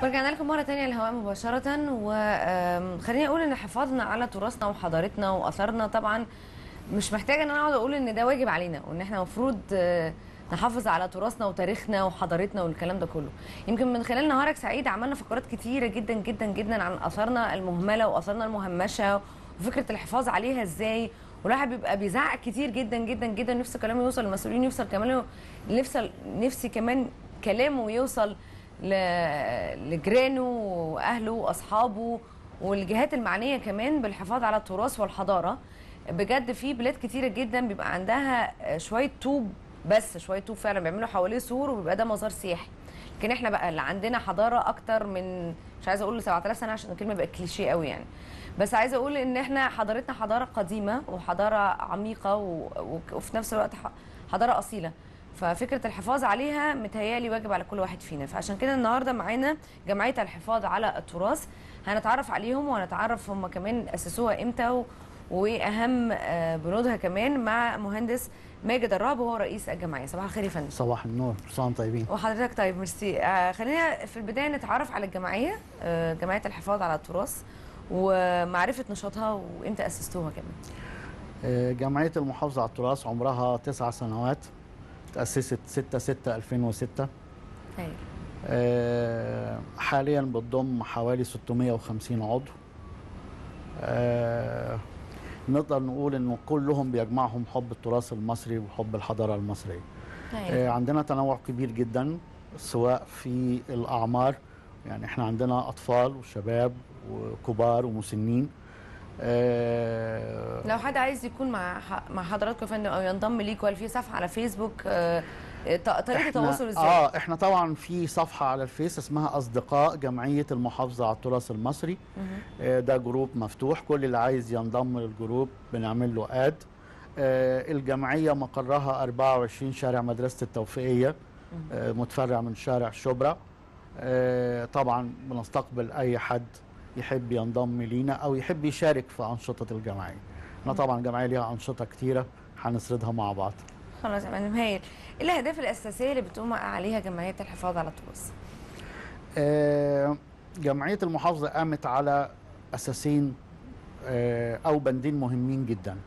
ورجعنا لكم مرة تانية الهواء مباشرة وخليني أقول إن حفاظنا على تراثنا وحضارتنا وأثرنا طبعا مش محتاجة إن أنا أقعد أقول إن ده واجب علينا وإن إحنا المفروض نحافظ على تراثنا وتاريخنا وحضارتنا والكلام ده كله يمكن من خلال نهارك سعيد عملنا فقرات كتيرة جدا جدا جدا عن أثارنا المهملة وأثارنا المهمشة وفكرة الحفاظ عليها إزاي والواحد بيبقى بيزعق كتير جدا جدا جدا نفسه كلامه يوصل للمسؤولين يوصل كمان نفسي نفسي كمان كلامه يوصل ل- لجيرانه واهله واصحابه والجهات المعنيه كمان بالحفاظ على التراث والحضاره بجد في بلاد كتيره جدا بيبقى عندها شويه طوب بس شويه طوب فعلا بيعملوا حواليه سور وبيبقى ده مزار سياحي لكن احنا بقى اللي عندنا حضاره اكتر من مش عايزه اقول 7000 سنه عشان الكلمه بقت كليشيه قوي يعني بس عايزه اقول ان احنا حضارتنا حضاره قديمه وحضاره عميقه و... و... وفي نفس الوقت ح- حضاره اصيله ففكره الحفاظ عليها متهيالي واجب على كل واحد فينا فعشان كده النهارده معانا جمعيه الحفاظ على التراث هنتعرف عليهم وهنتعرف هم كمان اسسوها امتى و... واهم آه، بنودها كمان مع مهندس ماجد الرهب وهو رئيس الجمعيه صباح الخير يا فندم صباح النور كل سنه وانتم طيبين وحضرتك طيب ميرسي آه خلينا في البدايه نتعرف على الجمعيه آه جمعيه الحفاظ على التراث ومعرفه نشاطها وامتى اسستوها كمان آه، جمعيه المحافظه على التراث عمرها تسع سنوات تاسست 6 6 2006 هايل آه، حاليا بتضم حوالي 650 عضو آه، نقدر نقول انه كلهم بيجمعهم حب التراث المصري وحب الحضاره المصريه آه، هايل عندنا تنوع كبير جدا سواء في الاعمار يعني احنا عندنا اطفال وشباب وكبار ومسنين آه، لو حد عايز يكون مع ح- مع حضراتكم يا فندم او ينضم ليكوا هل في صفحه على فيسبوك آه ط- طريقه إحنا- التواصل ازاي؟ اه احنا طبعا في صفحه على الفيس اسمها اصدقاء جمعيه المحافظه على التراث المصري مهم. آه ده جروب مفتوح كل اللي عايز ينضم للجروب بنعمل له اد آه الجمعيه مقرها 24 شارع مدرسه التوفيقيه آه متفرع من شارع شبرا آه طبعا بنستقبل اي حد يحب ينضم لينا او يحب يشارك في انشطه الجمعيه احنا طبعا الجمعيه ليها انشطه كتيره هنسردها مع بعض خلاص يا فندم هايل ايه الاهداف الاساسيه اللي بتقوم عليها جمعيه الحفاظ على التراث؟ آه، جمعية المحافظة قامت على أساسين آه، أو بندين مهمين جدا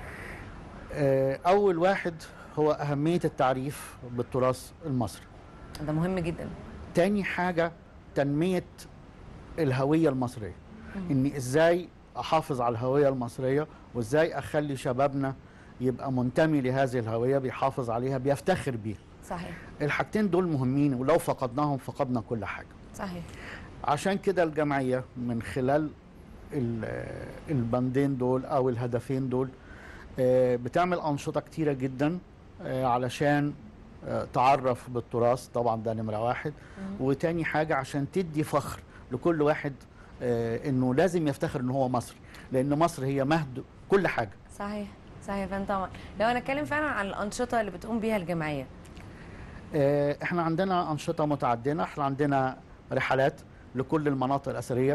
آه، أول واحد هو أهمية التعريف بالتراث المصري ده مهم جدا تاني حاجة تنمية الهوية المصرية إني إزاي أحافظ على الهوية المصرية وإزاي أخلي شبابنا يبقى منتمي لهذه الهوية بيحافظ عليها بيفتخر بيها صحيح الحاجتين دول مهمين ولو فقدناهم فقدنا كل حاجة صحيح عشان كده الجمعية من خلال ال- البندين دول أو الهدفين دول آه، بتعمل أنشطة كتيرة جدا آه، علشان آه، تعرف بالتراث طبعا ده نمرة واحد وتاني حاجة عشان تدي فخر لكل واحد آه، إنه لازم يفتخر إن هو مصري لأن مصر هي مهد كل حاجة صحيح صحيح يا فندم طبعا لو انا اتكلم فعلا عن الانشطه اللي بتقوم بيها الجمعيه آه، احنا عندنا انشطه متعدده احنا عندنا رحلات لكل المناطق الاثريه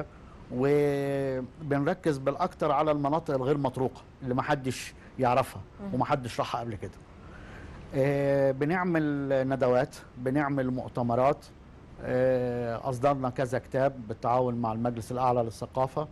وبنركز بالاكثر على المناطق الغير مطروقه اللي ما حدش يعرفها وما حدش راحها قبل كده آه، بنعمل ندوات بنعمل مؤتمرات آه، اصدرنا كذا كتاب بالتعاون مع المجلس الاعلى للثقافه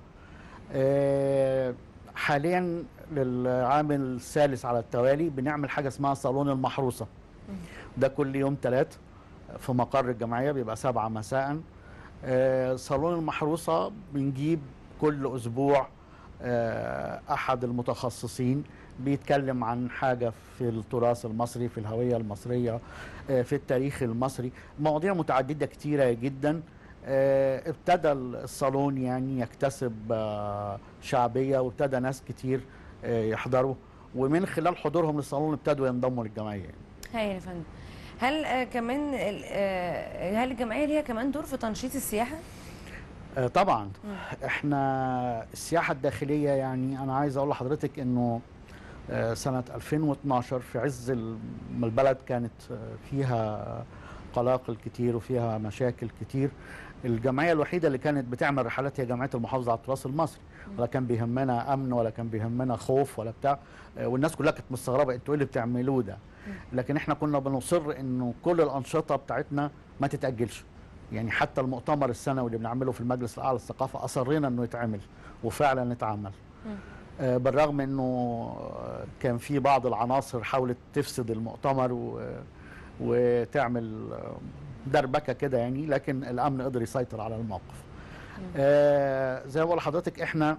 آه، حاليا للعام الثالث على التوالي بنعمل حاجه اسمها صالون المحروسه ده كل يوم ثلاث في مقر الجمعيه بيبقى سبعة مساء آه، صالون المحروسه بنجيب كل اسبوع آه، احد المتخصصين بيتكلم عن حاجه في التراث المصري في الهويه المصريه آه، في التاريخ المصري مواضيع متعدده كتيره جدا آه، ابتدى الصالون يعني يكتسب آه، شعبيه وابتدى ناس كتير آه، يحضروا ومن خلال حضورهم للصالون ابتدوا ينضموا للجمعيه يعني. هايل يا فندم هل آه كمان ال- آه هل الجمعيه ليها كمان دور في تنشيط السياحه؟ آه، طبعا احنا السياحه الداخليه يعني انا عايز اقول لحضرتك انه آه، سنه 2012 في عز ال- ما البلد كانت آه، فيها قلاقل كتير وفيها مشاكل كتير الجمعيه الوحيده اللي كانت بتعمل رحلات هي جمعيه المحافظه على التراث المصري ولا كان بيهمنا امن ولا كان بيهمنا خوف ولا بتاع آه، والناس كلها كانت مستغربه انتوا ايه اللي بتعملوه ده لكن احنا كنا بنصر انه كل الانشطه بتاعتنا ما تتاجلش يعني حتى المؤتمر السنوي اللي بنعمله في المجلس الاعلى للثقافه اصرينا انه يتعمل وفعلا اتعمل مم. آه، بالرغم انه آه، كان في بعض العناصر حاولت تفسد المؤتمر و وتعمل آه، دربكه كده يعني لكن الامن قدر يسيطر على الموقف آه زي ما بقول لحضرتك احنا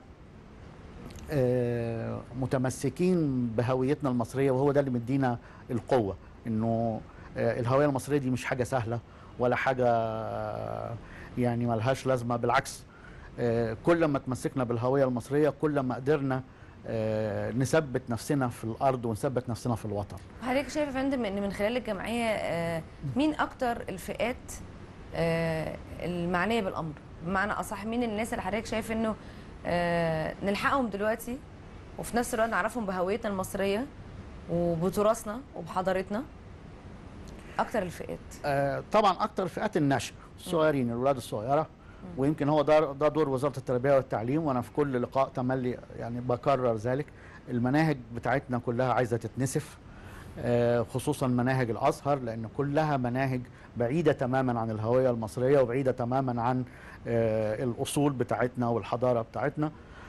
آه متمسكين بهويتنا المصريه وهو ده اللي مدينا القوه انه آه الهويه المصريه دي مش حاجه سهله ولا حاجه آه، يعني ملهاش لازمه بالعكس آه كل ما تمسكنا بالهويه المصريه كل ما قدرنا آه نثبت نفسنا في الارض ونثبت نفسنا في الوطن حضرتك شايف يا فندم ان من خلال الجمعيه آه، مين اكتر الفئات آه، المعنيه بالامر بمعنى اصح مين الناس اللي حضرتك شايف انه آه، نلحقهم دلوقتي وفي نفس الوقت نعرفهم بهويتنا المصريه وبتراثنا وبحضارتنا اكتر الفئات آه، طبعا اكتر فئات النشء الصغيرين الاولاد الصغيره ويمكن هو ده ده دور وزاره التربيه والتعليم وانا في كل لقاء تملي يعني بكرر ذلك المناهج بتاعتنا كلها عايزه تتنسف آه، خصوصا مناهج الازهر لان كلها مناهج بعيده تماما عن الهويه المصريه وبعيده تماما عن آه، الاصول بتاعتنا والحضاره بتاعتنا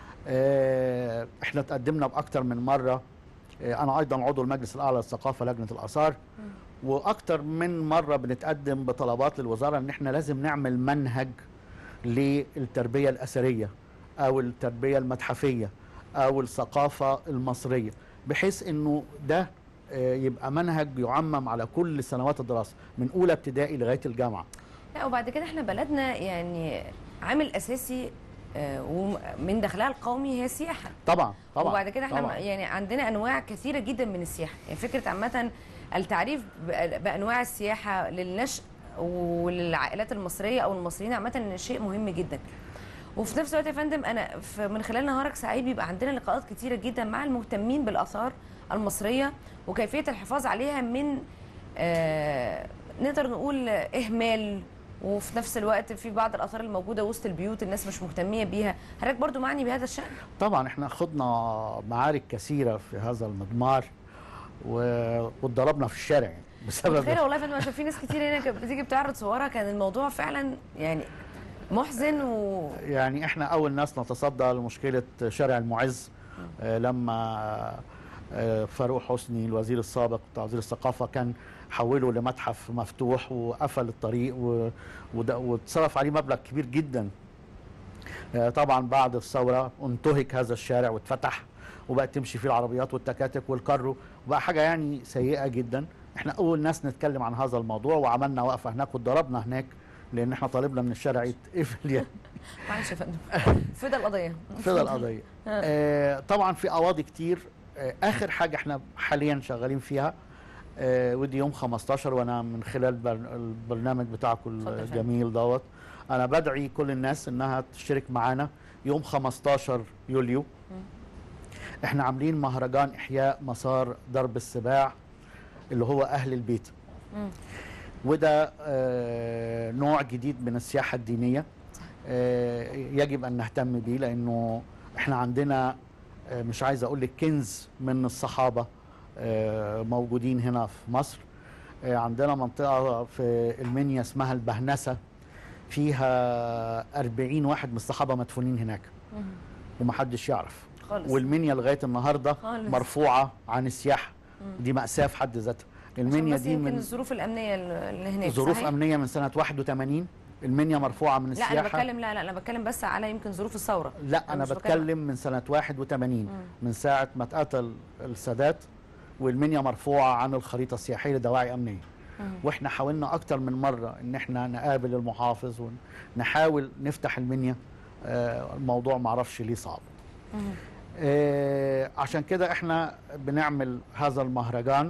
آه، احنا تقدمنا باكتر من مره آه، انا ايضا عضو المجلس الاعلى للثقافه لجنه الاثار واكتر من مره بنتقدم بطلبات للوزاره ان احنا لازم نعمل منهج للتربيه الاثريه او التربيه المتحفيه او الثقافه المصريه بحيث انه ده آه، يبقى منهج يعمم على كل سنوات الدراسه من اولى ابتدائي لغايه الجامعه لا وبعد كده احنا بلدنا يعني عامل اساسي آه، ومن دخلها القومي هي السياحه طبعا طبعا وبعد كده احنا طبعاً. يعني عندنا انواع كثيره جدا من السياحه يعني فكره عامه التعريف ب- بانواع السياحه للنشء وللعائلات المصريه او المصريين عامه شيء مهم جدا وفي نفس الوقت يا فندم انا في من خلال نهارك سعيد بيبقى عندنا لقاءات كتيره جدا مع المهتمين بالاثار المصريه وكيفيه الحفاظ عليها من آه نقدر نقول اهمال وفي نفس الوقت في بعض الاثار الموجوده وسط البيوت الناس مش مهتميه بيها حضرتك برضو معني بهذا الشان طبعا احنا خضنا معارك كثيره في هذا المضمار و- واتضربنا في الشارع يعني بسبب خير والله يا فندم عشان في ناس كتير هنا كانت بتيجي بتعرض صورها كان الموضوع فعلا يعني محزن و يعني احنا اول ناس نتصدى لمشكله شارع المعز آه، لما آه، فاروق حسني الوزير السابق بتاع وزير الثقافه كان حوله لمتحف مفتوح وقفل الطريق و- وده- واتصرف عليه مبلغ كبير جدا آه، طبعا بعد الثوره انتهك هذا الشارع واتفتح وبقت تمشي فيه العربيات والتكاتك والكارو وبقى حاجه يعني سيئه جدا احنا اول ناس نتكلم عن هذا الموضوع وعملنا وقفه هناك واتضربنا هناك لان احنا طالبنا من الشارع يتقفل يعني معلش يا فندم فدا القضيه فدا القضيه آه طبعا في قواضي كتير آه اخر حاجه احنا حاليا شغالين فيها آه ودي يوم 15 وانا من خلال بر- البرنامج بتاعكم اتفضل يا فندم. الجميل دوت انا بدعي كل الناس انها تشترك معانا يوم 15 يوليو احنا عاملين مهرجان احياء مسار درب السباع اللي هو اهل البيت مم. وده آه، نوع جديد من السياحة الدينية آه، يجب أن نهتم بيه لأنه إحنا عندنا آه، مش عايز أقول لك كنز من الصحابة آه، موجودين هنا في مصر آه، عندنا منطقة في المنيا اسمها البهنسة فيها أربعين واحد من الصحابة مدفونين هناك مم. ومحدش يعرف خالص والمنيا لغاية النهاردة خالص. مرفوعة عن السياحة مم. دي مأساة في حد ذاتها عشان المنيا بس دي يمكن من الظروف الامنيه اللي هناك ظروف صحيح؟ امنيه من سنه 81 المنيا مرفوعه من لا السياحه انا بتكلم لا لا انا بتكلم بس على يمكن ظروف الثوره لا انا مش بتكلم من سنه 81 من ساعه ما اتقتل السادات والمنيا مرفوعه عن الخريطه السياحيه لدواعي امنيه مم. واحنا حاولنا اكتر من مره ان احنا نقابل المحافظ ونحاول نفتح المنيا آه، الموضوع معرفش ليه صعب مم. آه، عشان كده احنا بنعمل هذا المهرجان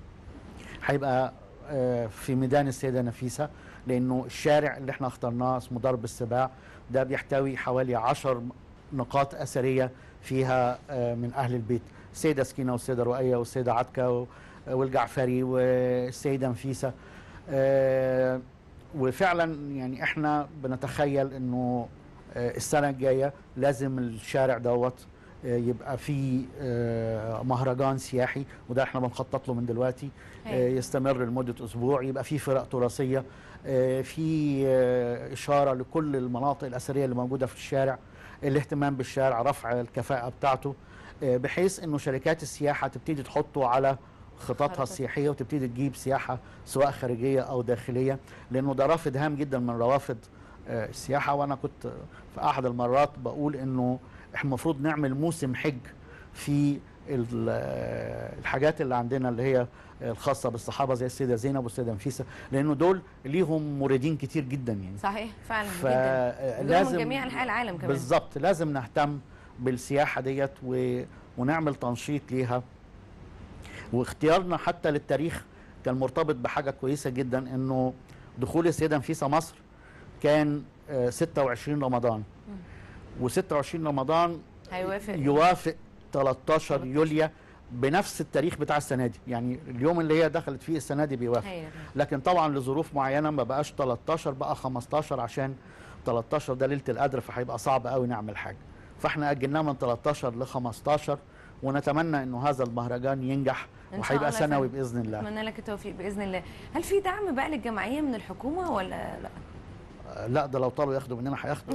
هيبقى آه، في ميدان السيدة نفيسة لأنه الشارع اللي احنا اخترناه اسمه درب السباع ده بيحتوي حوالي عشر نقاط أثرية فيها آه، من أهل البيت السيدة سكينة والسيدة رؤية والسيدة عتكة و- والجعفري والسيدة نفيسة آه، وفعلا يعني احنا بنتخيل انه آه، السنة الجاية لازم الشارع دوت آه، يبقى فيه آه، مهرجان سياحي وده احنا بنخطط له من دلوقتي آه، هاي. يستمر لمدة أسبوع يبقى فيه فرق تراثية آه، في آه، اشاره لكل المناطق الاثريه اللي موجوده في الشارع الاهتمام بالشارع رفع الكفاءه بتاعته آه، بحيث انه شركات السياحه تبتدي تحطه على خططها خطط. السياحيه وتبتدي تجيب سياحه سواء خارجيه او داخليه لانه ده رافد هام جدا من روافد آه، السياحه وانا كنت في احد المرات بقول انه احنا المفروض نعمل موسم حج في ال- آه، الحاجات اللي عندنا اللي هي الخاصه بالصحابه زي السيده زينب والسيده نفيسه لانه دول ليهم موردين كتير جدا يعني صحيح فعلا جدا فلازم لازم من جميع انحاء العالم كمان بالظبط لازم نهتم بالسياحه ديت و... ونعمل تنشيط ليها واختيارنا حتى للتاريخ كان مرتبط بحاجه كويسه جدا انه دخول السيده نفيسه مصر كان آه، 26 رمضان و26 رمضان هيوافق يوافق 13 13. يوليو بنفس التاريخ بتاع السنه دي يعني اليوم اللي هي دخلت فيه السنه دي بيوافق هايل. لكن طبعا لظروف معينه ما بقاش 13 بقى 15 عشان 13 ده ليله القدر فهيبقى صعب قوي نعمل حاجه فاحنا اجلناه من 13 ل 15 ونتمنى انه هذا المهرجان ينجح إن شاء وهيبقى الله سنوي فعلا. باذن الله اتمنى لك التوفيق باذن الله هل في دعم بقى للجمعيه من الحكومه ولا لا آه، لا ده لو طلبوا ياخدوا مننا هياخدوا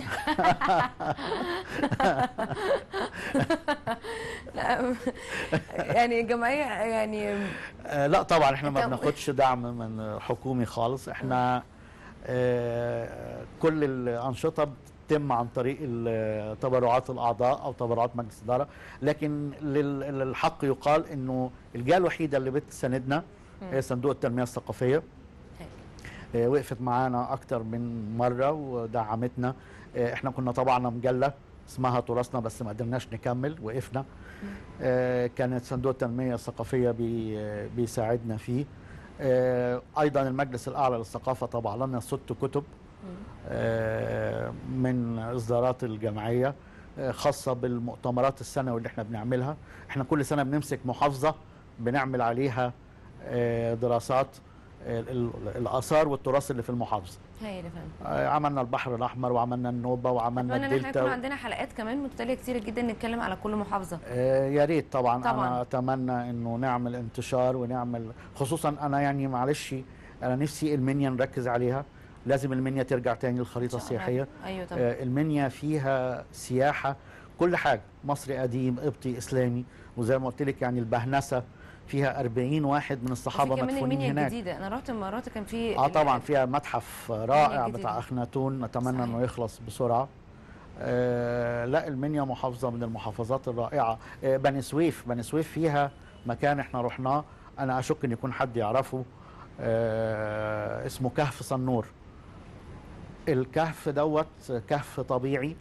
لا يعني الجمعيه يعني آه، لا طبعا احنا ما طب- بناخدش دعم من حكومي خالص احنا آه، كل الانشطه بتتم عن طريق ال- تبرعات الاعضاء او تبرعات مجلس الاداره لكن لل- للحق يقال انه الجهه الوحيده اللي بتساندنا هي صندوق التنميه الثقافيه آه، وقفت معانا اكتر من مره ودعمتنا آه، احنا كنا طبعا مجله اسمها تراثنا بس ما قدرناش نكمل وقفنا آه، كانت صندوق التنميه الثقافيه بي آه، بيساعدنا فيه آه، ايضا المجلس الاعلى للثقافه طبع لنا ست كتب آه، من اصدارات الجمعيه آه، خاصه بالمؤتمرات السنوي اللي احنا بنعملها احنا كل سنه بنمسك محافظه بنعمل عليها آه، دراسات آه، ال- الاثار والتراث اللي في المحافظه هايل يا فندم آه، عملنا البحر الاحمر وعملنا النوبه وعملنا اتمنى ان احنا الدلتا يكون عندنا حلقات كمان متتاليه كتير جدا نتكلم على كل محافظه آه، يا ريت طبعا, طبعاً. انا اتمنى انه نعمل انتشار ونعمل خصوصا انا يعني معلش انا نفسي المنيا نركز عليها لازم المنيا ترجع تاني للخريطه إن شاء الله. السياحيه ايوه طبعا آه، المنيا فيها سياحه كل حاجه مصري قديم قبطي اسلامي وزي ما قلت لك يعني البهنسه فيها 40 واحد من الصحابه وفي كمان مدفونين المنيا هناك الجديده انا رحت المرات كان في اه ال- طبعا فيها متحف رائع الجديدة. بتاع اخناتون نتمنى صحيح. انه يخلص بسرعه آه لا المنيا محافظه من المحافظات الرائعه آه بني سويف بني سويف فيها مكان احنا رحناه انا اشك ان يكون حد يعرفه آه اسمه كهف صنور الكهف دوت كهف طبيعي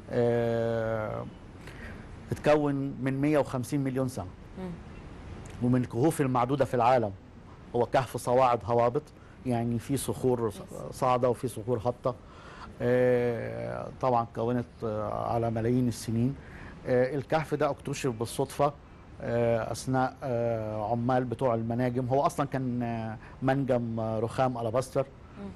آه اتكون من 150 مليون سنه مم. ومن الكهوف المعدودة في العالم هو كهف صواعد هوابط يعني في صخور صاعدة وفي صخور هابطة آه، طبعا كونت آه، على ملايين السنين آه، الكهف ده اكتشف بالصدفة آه، أثناء آه، عمال بتوع المناجم هو أصلا كان آه، منجم آه، رخام ألاباستر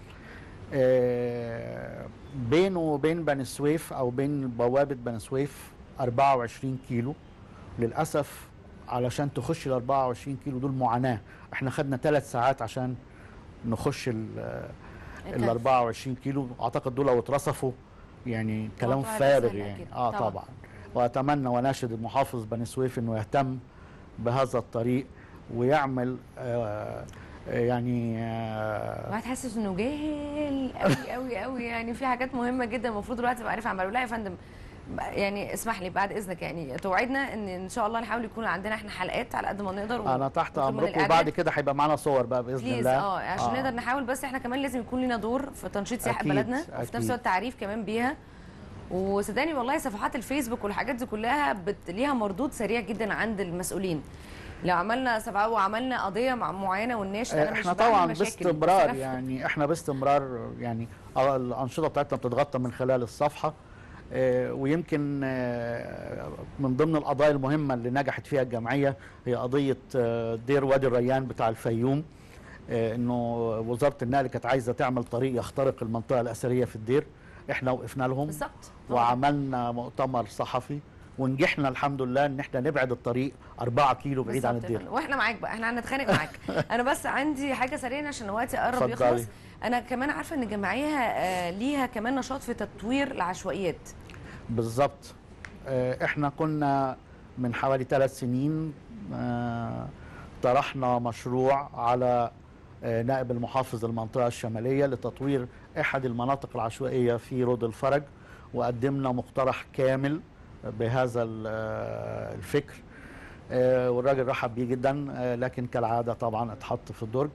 آه، بينه وبين بني سويف أو بين بوابة بني سويف 24 كيلو للاسف علشان تخش ال 24 كيلو دول معاناه احنا خدنا ثلاث ساعات عشان نخش ال ال الكهف. 24 كيلو اعتقد دول لو اترصفوا يعني كلام الموضوع هيبقى فارغ سهل يعني أكيد. اه طبعاً. طبعا واتمنى وناشد المحافظ بني سويف انه يهتم بهذا الطريق ويعمل آه آه، يعني آه الواحد حاسس انه جاهل قوي قوي قوي يعني في حاجات مهمه جدا المفروض دلوقتي تبقى عارف عمله لا يا فندم يعني اسمح لي بعد اذنك يعني توعدنا ان ان شاء الله نحاول يكون عندنا احنا حلقات على قد ما نقدر و- انا تحت ونطلب من امركم وبعد الإعلان. كده هيبقى معانا صور بقى باذن بليز الله اه عشان نقدر نحاول بس احنا كمان لازم يكون لنا دور في تنشيط سياحه أكيد، بلدنا وفي أكيد. نفس الوقت تعريف كمان بيها وصدقني والله صفحات الفيسبوك والحاجات دي كلها بت... ليها مردود سريع جدا عند المسؤولين لو عملنا سبعة وعملنا قضيه مع معينه والناش انا مش احنا بعمل طبعا مشاكل، باستمرار بس أنا- يعني احنا باستمرار يعني آه الانشطه بتاعتنا بتتغطى من خلال الصفحه آه، ويمكن آه، من ضمن القضايا المهمه اللي نجحت فيها الجمعيه هي قضيه آه، دير وادي الريان بتاع الفيوم آه، انه وزاره النقل كانت عايزه تعمل طريق يخترق المنطقه الاثريه في الدير احنا وقفنا لهم بالظبط وعملنا مؤتمر صحفي ونجحنا الحمد لله ان احنا نبعد الطريق 4 كيلو بعيد عن بالظبط يا الدير فندم. واحنا معاك بقى احنا هنتخانق معاك انا بس عندي حاجه سريعه عشان وقتي قرب اتفضلي. يخلص انا كمان عارفه ان الجمعيه آه، ليها كمان نشاط في تطوير العشوائيات بالظبط آه، احنا كنا من حوالي ثلاث سنين آه، طرحنا مشروع على آه، نائب المحافظ المنطقة الشمالية لتطوير أحد المناطق العشوائية في رود الفرج وقدمنا مقترح كامل بهذا ال- آه، الفكر آه، والراجل رحب بيه جدا آه، لكن كالعادة طبعا اتحط في الدرج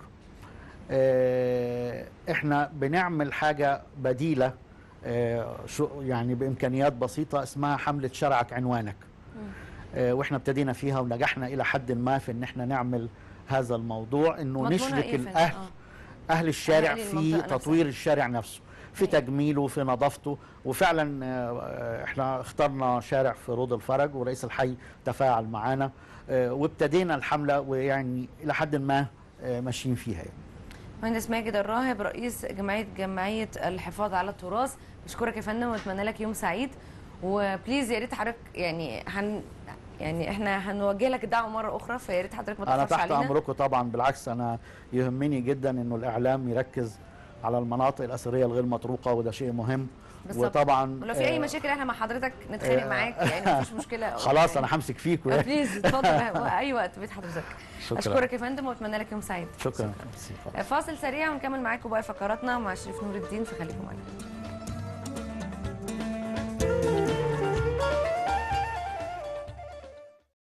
آه، احنا بنعمل حاجة بديلة آه، شو يعني بامكانيات بسيطه اسمها حمله شرعك عنوانك آه، واحنا ابتدينا فيها ونجحنا الى حد ما في ان احنا نعمل هذا الموضوع انه مضمونها نشرك إيه فندم؟ الاهل آه. اهل الشارع أهالي في المنطقة نفسها. تطوير الشارع نفسه في أيوة. تجميله في نظافته وفعلا آه، احنا اخترنا شارع في رود الفرج ورئيس الحي تفاعل معانا آه، وابتدينا الحمله ويعني الى حد ما آه، ماشيين فيها يعني. مهندس ماجد الراهب رئيس جمعيه جمعيه الحفاظ على التراث بشكرك يا فندم واتمنى لك يوم سعيد وبليز يا ريت حضرتك يعني هن يعني احنا هنوجه لك الدعوه مره اخرى فيا ريت حضرتك ما انا تاخرش تحت علينا امركم طبعا بالعكس انا يهمني جدا انه الاعلام يركز على المناطق الاثريه الغير مطروقه وده شيء مهم بالظبط. وطبعا ولو في اي آه، مشاكل احنا مع حضرتك نتخانق آه، معاك يعني مفيش مشكله خلاص انا همسك فيكم آه، يعني. بليز اتفضل اي وقت بيت حضرتك شكرا اشكرك يا فندم واتمنى لك يوم سعيد شكرا فاصل سريع ونكمل معاكم باقي فقراتنا مع شريف نور الدين فخليكم معانا